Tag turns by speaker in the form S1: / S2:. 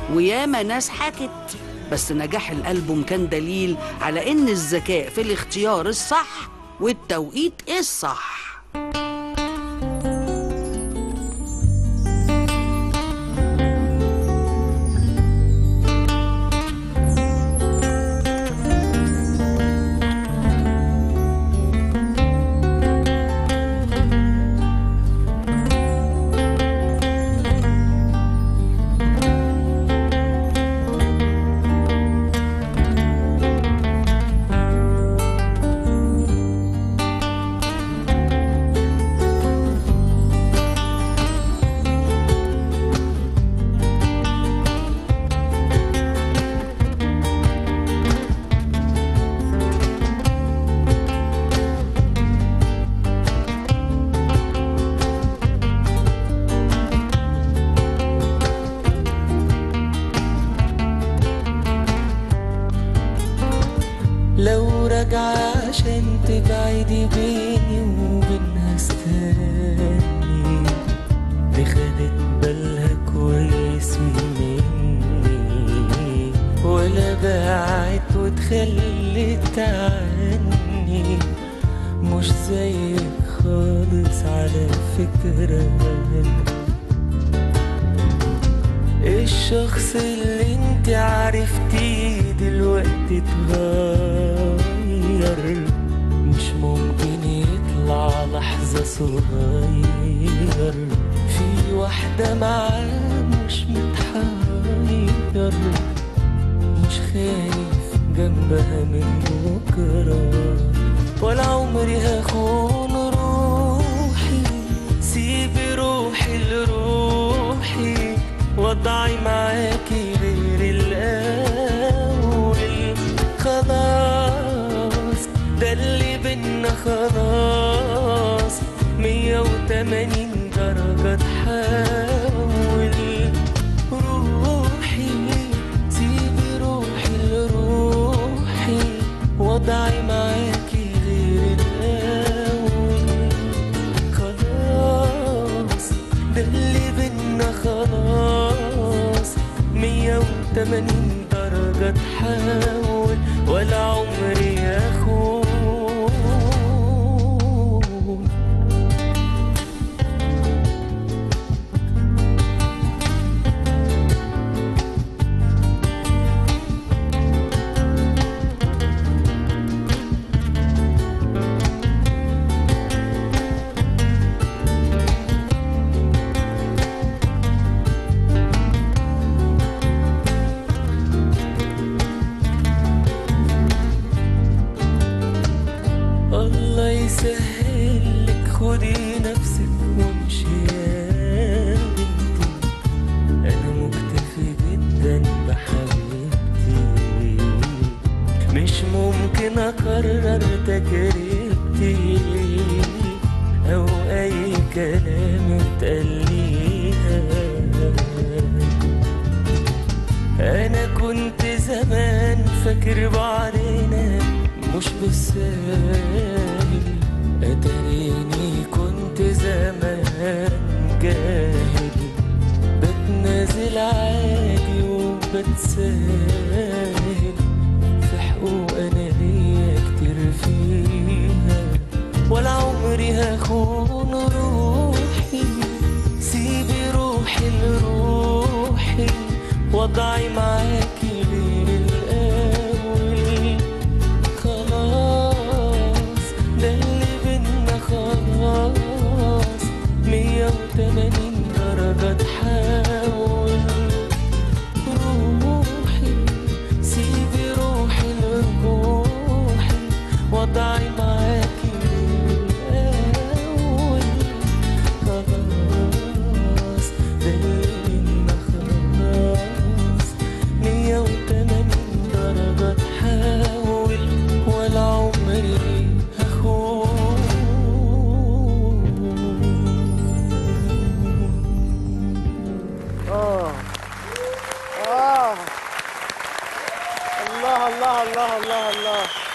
S1: وياما ناس حكت بس نجاح الألبوم كان دليل على إن الذكاء في الاختيار الصح والتوقيت الصح
S2: لو راجعة عشان تبعدي بيني وبينها استني دي خدت بالها كويس مني ولا باعت وتخلت عني مش زيك خالص على فكرة الشخص اللي انت عرفتيه دلوقتي اتغير مش ممكن يطلع لحظة صغير في واحدة معاه مش متحير مش خايف جنبها من بكرة ولا عمري هخون روحي سيبي روحي لروحي وضعي معاكي غير الأول خلاص ده اللي بينا خلاص مية وتمانين درجة تحول روحي سيبي روحي لروحي وضعي معاكي غير الأول خلاص ده اللي بينا خلاص مية وتمانين درجة تحول ولا عمري يخون الله يسهل لك خدي نفسك وامشي يا بنتي انا مكتفي جدا بحبيبتي مش ممكن اكرر تجربتي او اي كلام اتقاليها انا كنت زمان فاكر بعدنا مش بالساهل اتريني كنت زمان جاهل بتنازل عادي وبتساهل في حقوق انا ليا كتير فيها ولا عمري هخون روحي سيبي روحي لروحي وضعي معاكي غير الأول خلاص ده اللي بينا خلاص مية وتمانين درجة تحول روحي سيبي روحي لروحي وضعي معاكي الأول خلاص ده اللي بينا خلاص مية وتمانين درجة تحول ولا عمري هخون
S3: اه اه الله الله الله الله الله